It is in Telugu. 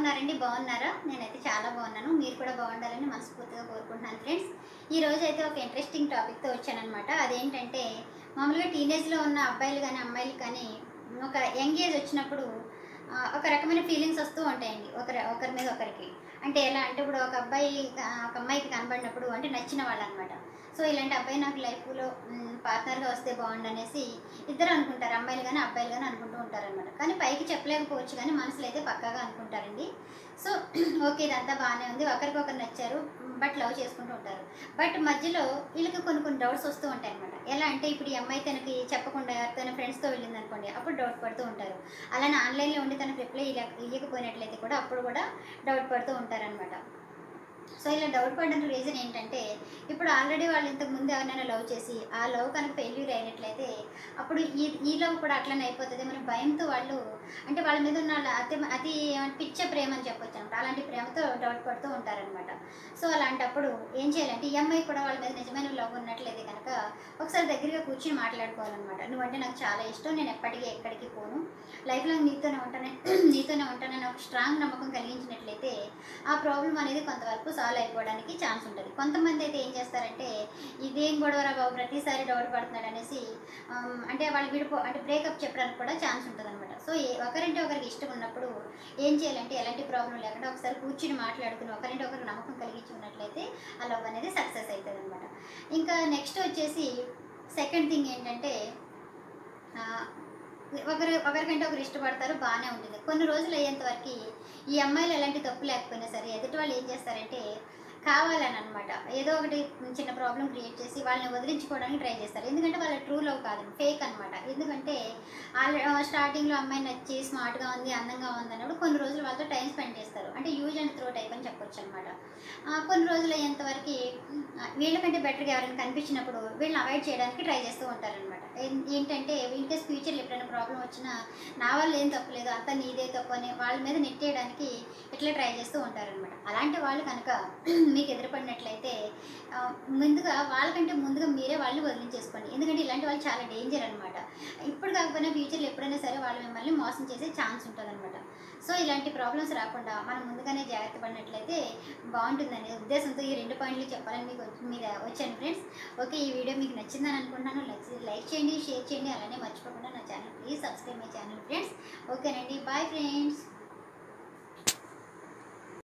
ఉన్నారండి బాగున్నారా నేనైతే చాలా బాగున్నాను మీరు కూడా బాగుండాలని మనస్ఫూర్తిగా కోరుకుంటున్నాను ఫ్రెండ్స్ ఈ రోజు అయితే ఒక ఇంట్రెస్టింగ్ టాపిక్తో వచ్చానమాట అదేంటంటే మామూలుగా టీనేజ్లో ఉన్న అబ్బాయిలు కానీ అమ్మాయిలు కానీ ఒక యంగ్ ఏజ్ వచ్చినప్పుడు ఆ, ఒక రకమైన ఫీలింగ్స్ వస్తూ ఉంటాయండి ఒకరి ఒకరి మీద ఒకరికి అంటే ఎలా అంటే ఇప్పుడు ఒక అబ్బాయి ఆ, ఒక అమ్మాయికి కనబడినప్పుడు అంటే నచ్చిన వాళ్ళు అనమాట సో ఇలాంటి అబ్బాయి నాకు లైఫ్లో పార్ట్నర్గా వస్తే బాగుండు అనేసి ఇద్దరు అనుకుంటారు అమ్మాయిలు కానీ అబ్బాయిలు కానీ అనుకుంటూ ఉంటారు అనమాట కానీ పైకి చెప్పలేకపోవచ్చు కానీ మనసులో అయితే పక్కాగా అనుకుంటారండి సో ఓకే ఇదంతా బాగానే ఉంది ఒకరికొకరు నచ్చారు బట్ లవ్ చేసుకుంటూ ఉంటారు బట్ మధ్యలో వీళ్ళకి కొన్ని కొన్ని డౌట్స్ వస్తూ ఉంటాయి అనమాట ఎలా అంటే ఇప్పుడు ఈ అమ్మాయి తనకి చెప్పకుండా తన ఫ్రెండ్స్తో వెళ్ళింది అనుకోండి అప్పుడు డౌట్ పడుతూ ఉంటారు అలానే ఆన్లైన్లో ఉండి తనకు రిప్లై ఇయ్య ఇవ్వకపోయినట్లయితే కూడా అప్పుడు కూడా డౌట్ పడుతూ ఉంటారనమాట సో ఇలా డౌట్ పడడానికి రీజన్ ఏంటంటే ఇప్పుడు ఆల్రెడీ వాళ్ళు ఇంతకు ముందు ఎవరినైనా లవ్ చేసి ఆ లవ్ కనుక ఫెయిల్యూర్ అయినట్లయితే అప్పుడు ఈ ఈ లవ్ కూడా అట్లనే అయిపోతుంది మన భయంతో వాళ్ళు అంటే వాళ్ళ మీద ఉన్న వాళ్ళ అతి అతి ఏమంటే పిచ్చ ప్రేమ అని చెప్పొచ్చు అనమాట అలాంటి ప్రేమతో డౌట్ పడుతూ ఉంటారనమాట సో అలాంటప్పుడు ఏం చేయాలంటే ఈ అమ్మాయి కూడా వాళ్ళ మీద నిజమైన లవ్ ఉన్నట్లయితే కనుక ఒకసారి దగ్గరగా కూర్చుని మాట్లాడుకోవాలన్నమాట నువ్వంటే నాకు చాలా ఇష్టం నేను ఎప్పటికీ ఎక్కడికి పోను లైఫ్లో నీతోనే ఉంటానే నీతోనే ఉంటానని ఒక స్ట్రాంగ్ నమ్మకం కలిగించినట్లయితే ఆ ప్రాబ్లం అనేది కొంతవరకు సాల్వ్ అయిపోవడానికి ఛాన్స్ ఉంటుంది కొంతమంది అయితే ఏం చేస్తారంటే ఇదేం గొడవరా బాబు ప్రతిసారి డౌట్ పడుతున్నాడు అనేసి ఆమ్, అంటే వాళ్ళు విడిపో అంటే బ్రేకప్ చెప్పడానికి కూడా ఛాన్స్ ఉంటుంది అనమాట సో ఏ ఒకరంటే ఒకరికి ఇష్టం ఉన్నప్పుడు ఏం చేయాలంటే ఎలాంటి ప్రాబ్లం లేకుండా ఒకసారి కూర్చుని మాట్లాడుకుని ఒకరింటి ఒకరికి నమ్మకం కలిగించి ఉన్నట్లయితే ఆ లవ్ అనేది సక్సెస్ అవుతుంది అనమాట ఇంకా నెక్స్ట్ వచ్చేసి సెకండ్ థింగ్ ఏంటంటే ఆ, ఒకరు ఒకరికంటే ఒకరు ఇష్టపడతారు బాగానే ఉంటుంది కొన్ని రోజులు అయ్యేంత వరకు ఈ అమ్మాయిలు ఎలాంటి తప్పు లేకపోయినా సరే ఎదుటి వాళ్ళు ఏం చేస్తారంటే కావాలని అనమాట ఏదో ఒకటి చిన్న ప్రాబ్లం క్రియేట్ చేసి వాళ్ళని వదిలించుకోవడానికి ట్రై చేస్తారు ఎందుకంటే వాళ్ళ ట్రూ లవ్ కాదు ఫేక్ అనమాట ఎందుకంటే వాళ్ళ స్టార్టింగ్లో అమ్మాయి నచ్చి స్మార్ట్గా ఉంది అందంగా ఉంది అన్నప్పుడు కొన్ని రోజులు వాళ్ళతో టైం స్పెండ్ చేస్తారు అంటే యూజ్ అండ్ త్రో టైప్ అని చెప్పొచ్చు అనమాట కొన్ని రోజులు అయ్యేంత వరకు వీళ్ళకంటే బెటర్గా ఎవరైనా కనిపించినప్పుడు వీళ్ళని అవాయిడ్ చేయడానికి ట్రై చేస్తూ ఉంటారనమాట ఏంటంటే ఇన్ కేస్ ఫ్యూచర్లో ఎప్పుడైనా ప్రాబ్లం వచ్చినా నా వల్ల ఏం తప్పలేదు అంతా నీదే తప్పు అని వాళ్ళ మీద నెట్టేయడానికి ఇట్లా ట్రై చేస్తూ ఉంటారనమాట అలాంటి వాళ్ళు కనుక మీకు ఎదురుపడినట్లయితే ఆ, ముందుగా వాళ్ళకంటే ముందుగా మీరే వాళ్ళని వదిలించేసుకోండి ఎందుకంటే ఇలాంటి వాళ్ళు చాలా డేంజర్ అనమాట ఇప్పుడు కాకపోయినా ఫ్యూచర్లో ఎప్పుడైనా సరే వాళ్ళు మిమ్మల్ని మోసం చేసే ఛాన్స్ ఉంటుందన్నమాట సో ఇలాంటి ప్రాబ్లమ్స్ రాకుండా మనం ముందుగానే జాగ్రత్త పడినట్లయితే బాగుంటుందనే ఉద్దేశంతో ఈ రెండు పాయింట్లు చెప్పాలని మీకు వచ్చి- మీద వచ్చాను ఫ్రెండ్స్ ఓకే ఈ వీడియో మీకు నచ్చిందని అనుకుంటున్నాను లైక్ లైక్ చేయండి షేర్ చేయండి అలానే మర్చిపోకుండా నా channel please subscribe my channel friends ఓకేనండి బాయ్ ఫ్రెండ్స్